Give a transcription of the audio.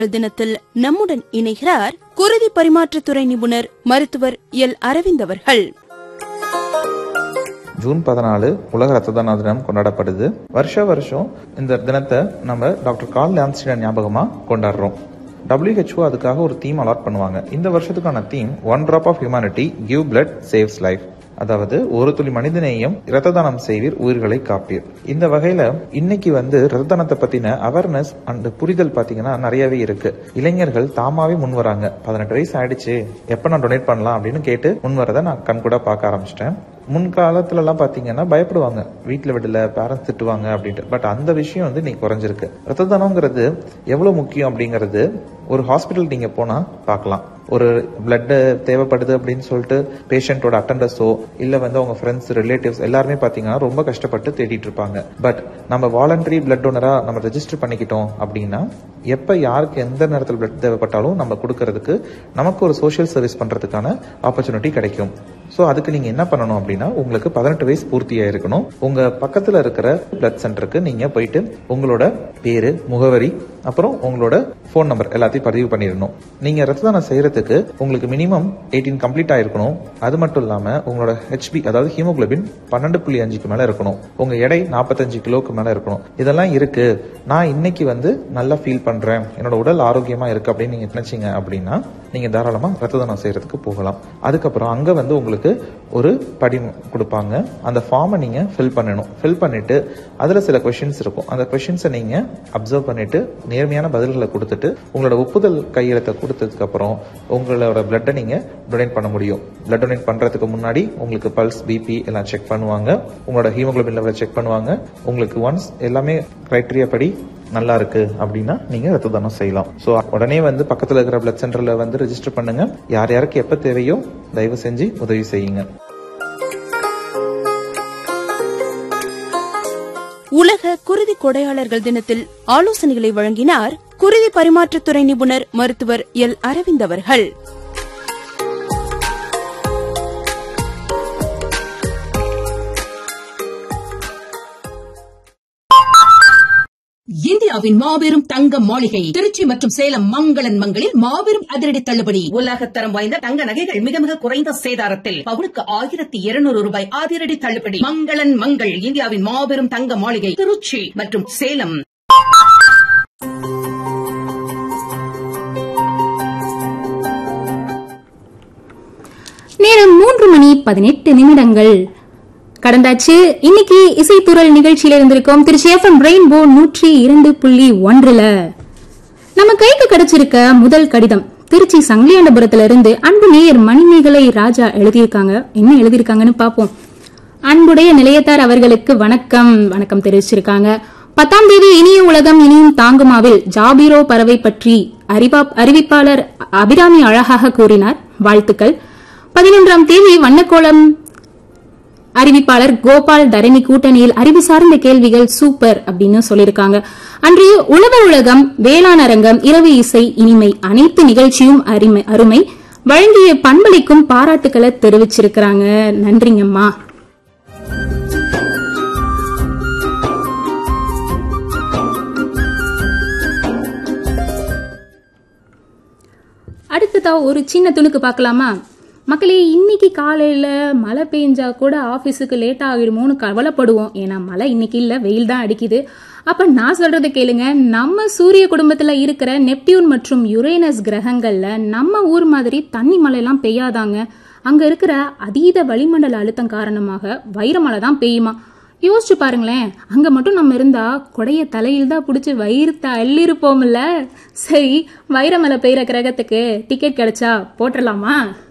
தினத்தில் நம்முடன் இணைகிறார் குருதி பரிமாற்றத்துறை நிபுணர் மருத்துவர் எல் அரவிந்த் அவர்கள் ஜூன் பதினாலு உலக ரத்த தான தினம் கொண்டாடப்படுது வருஷ வருஷம் இந்த தினத்தை நம்ம டாக்டர் கால் லாம்ஸ்டன் ஞாபகமா கொண்டாடுறோம் WHO அதுக்காக ஒரு தீம் அலாட் பண்ணுவாங்க இந்த வருஷத்துக்கான theme one drop of humanity give blood saves life அதாவது ஒரு துளி மனிதநேயம் இரத்த தானம் செய்வீர் உயிர்களை காப்பீர் இந்த வகையில இன்னைக்கு வந்து ரத்த தானத்தை பத்தின அவேர்னஸ் அண்ட் புரிதல் பாத்தீங்கன்னா நிறையவே இருக்கு இளைஞர்கள் தாமாவே முன் வராங்க பதினெட்டு வயசு ஆயிடுச்சு எப்ப நான் டொனேட் பண்ணலாம் அப்படின்னு கேட்டு முன் வரதை நான் கண் கூட பார்க்க ஆரம்பிச்சிட்டேன் முன்காலத்துல எல்லாம் பாத்தீங்கன்னா பயப்படுவாங்க வீட்டுல விடல பேரண்ட்ஸ் திட்டுவாங்க அப்படின்ட்டு பட் அந்த விஷயம் வந்து இன்னைக்கு குறைஞ்சிருக்கு ரத்த தானம்ங்கிறது எவ்வளவு முக்கியம் அப்படிங்கிறது ஒரு ஹாஸ்பிட்டல் நீங்க போனா பார்க்கலாம் ஒரு பிளட் தேவைப்படுது அப்படின்னு சொல்லிட்டு பேஷண்டோட அட்டண்டர்ஸோ இல்ல வந்து அவங்க ஃப்ரெண்ட்ஸ் ரிலேட்டிவ்ஸ் எல்லாருமே பாத்தீங்கன்னா ரொம்ப கஷ்டப்பட்டு தேடிட்டு இருப்பாங்க பட் நம்ம வாலண்டரி பிளட் டோனரா நம்ம ரெஜிஸ்டர் பண்ணிக்கிட்டோம் அப்படின்னா எப்ப யாருக்கு எந்த நேரத்தில் பிளட் தேவைப்பட்டாலும் நம்ம கொடுக்கறதுக்கு நமக்கு ஒரு சோஷியல் சர்வீஸ் பண்றதுக்கான ஆப்பர்ச்சுனிட்டி கிடைக்கும் ஸோ அதுக்கு நீங்க என்ன பண்ணணும் அப்படின்னா உங்களுக்கு பதினெட்டு வயசு பூர்த்தியா இருக்கணும் உங்க பக்கத்துல இருக்கிற பிளட் சென்டருக்கு நீங்க போயிட்டு உங்களோட பேரு முகவரி அப்புறம் உங்களோட ஃபோன் நம்பர் எல்லாத்தையும் பதிவு பண்ணிடணும் நீங்க ரத்த தானம் செய்யறதுக்கு உங்களுக்கு மினிமம் எயிட்டீன் கம்ப்ளீட் ஆயிருக்கணும் அது மட்டும் இல்லாம உங்களோட ஹெச்பி அதாவது ஹீமோகுளோபின் பன்னெண்டு புள்ளி அஞ்சுக்கு மேல இருக்கணும் உங்க எடை நாற்பத்தஞ்சு கிலோக்கு மேல இருக்கணும் இதெல்லாம் இருக்கு நான் இன்னைக்கு வந்து நல்லா ஃபீல் பண்றேன் என்னோட உடல் ஆரோக்கியமா இருக்கு அப்படின்னு நீங்க நினைச்சீங்க அப்படின்னா நீங்க தாராளமா ரத்த தானம் செய்யறதுக்கு போகலாம் அதுக்கப்புறம் அங்க வந்து உங்களுக்கு ஒரு படி கொடுப்பாங்க அந்த ஃபார்மை நீங்க ஃபில் பண்ணணும் ஃபில் பண்ணிட்டு அதுல சில கொஷின்ஸ் இருக்கும் அந்த கொஷின்ஸை நீங்க அப்சர்வ் பண்ணிட்டு நேர்மையான பதில்களை கொடுத்துட்டு உங்களோட ஒப்புதல் கையெழுத்தை கொடுத்ததுக்கு அப்புறம் உங்களோட பிளட்டை நீங்க டொனேட் பண்ண முடியும் பிளட் டொனேட் பண்றதுக்கு முன்னாடி உங்களுக்கு பல்ஸ் பிபி எல்லாம் செக் பண்ணுவாங்க உங்களோட ஹீமோகுளோபின் லெவலை செக் பண்ணுவாங்க உங்களுக்கு ஒன்ஸ் எல்லாமே கிரைட்டீரியா படி நல்லா இருக்கு அப்படின்னா நீங்க ரத்த தானம் செய்யலாம் ஸோ உடனே வந்து பக்கத்துல இருக்கிற பிளட் சென்டர்ல வந்து ரெஜிஸ்டர் பண்ணுங்க யார் யாருக்கு எப்ப தேவையோ தயவு செஞ்சு உதவி செய்யுங்க உலக குருதி கொடையாளர்கள் தினத்தில் ஆலோசனைகளை வழங்கினார் குருதி பரிமாற்றத்துறை நிபுணர் மருத்துவர் எல் அரவிந்த் அவர்கள் இந்தியாவின் மாபெரும் தங்க மாளிகை திருச்சி மற்றும் சேலம் மங்களன் மங்களில் மாபெரும் அதிரடி தள்ளுபடி உலகத்தரம் வாய்ந்த தங்க நகைகள் மிக மிக குறைந்த சேதாரத்தில் பவுனுக்கு ஆயிரத்தி இருநூறு ரூபாய் அதிரடி தள்ளுபடி மங்களன் மங்கள் இந்தியாவின் மாபெரும் தங்க மாளிகை திருச்சி மற்றும் சேலம் நேரம் மூன்று மணி பதினெட்டு நிமிடங்கள் கடந்தாச்சு இன்னைக்கு இசைத்துறல் நிகழ்ச்சியில இருந்திருக்கோம் திருச்சி எஃப்எம் ரெயின்போ நூற்றி இரண்டு புள்ளி ஒன்றுல நம்ம கைக்கு கிடைச்சிருக்க முதல் கடிதம் திருச்சி சங்கிலியாண்டபுரத்துல இருந்து அன்பு நேயர் மணிமேகலை ராஜா எழுதியிருக்காங்க என்ன எழுதியிருக்காங்கன்னு பாப்போம் அன்புடைய நிலையத்தார் அவர்களுக்கு வணக்கம் வணக்கம் தெரிவிச்சிருக்காங்க பத்தாம் தேதி இனிய உலகம் இனியும் தாங்குமாவில் ஜாபீரோ பறவை பற்றி அறிவா- அறிவிப்பாளர் அபிராமி அழகாக கூறினார் வாழ்த்துக்கள் பதினொன்றாம் தேதி வண்ணக்கோலம் அறிவிப்பாளர் கோபால் தரணி கூட்டணியில் அறிவு சார்ந்த கேள்விகள் சூப்பர் அப்படின்னு சொல்லியிருக்காங்க அன்று உழவர் உலகம் வேளாண் அரங்கம் இரவு இசை இனிமை அனைத்து நிகழ்ச்சியும் அருமை அருமை வழங்கிய பண்பளிக்கும் பாராட்டுக்களை தெரிவிச்சிருக்கிறாங்க நன்றிங்கம்மா அடுத்ததா ஒரு சின்ன துணுக்கு பார்க்கலாமா மக்களே இன்னைக்கு காலையில மழை பெஞ்சா கூட ஆபீஸுக்கு லேட் ஆகிடுமோன்னு கவலைப்படுவோம் ஏன்னா மழை இன்னைக்கு இல்ல வெயில் தான் அடிக்குது அப்ப நான் சொல்றதை கேளுங்க நம்ம சூரிய குடும்பத்துல இருக்கிற நெப்டியூன் மற்றும் யுரேனஸ் கிரகங்கள்ல நம்ம ஊர் மாதிரி தண்ணி மழைலாம் பெய்யாதாங்க அங்க இருக்கிற அதீத வளிமண்டல அழுத்தம் காரணமாக வைரமழை தான் பெய்யுமா யோசிச்சு பாருங்களேன் அங்க மட்டும் நம்ம இருந்தா கொடைய தலையில் தான் பிடிச்சி வயிறுத்த அள்ளிருப்போம்ல சரி வைரமலை பெய்யற கிரகத்துக்கு டிக்கெட் கிடைச்சா போட்டுடலாமா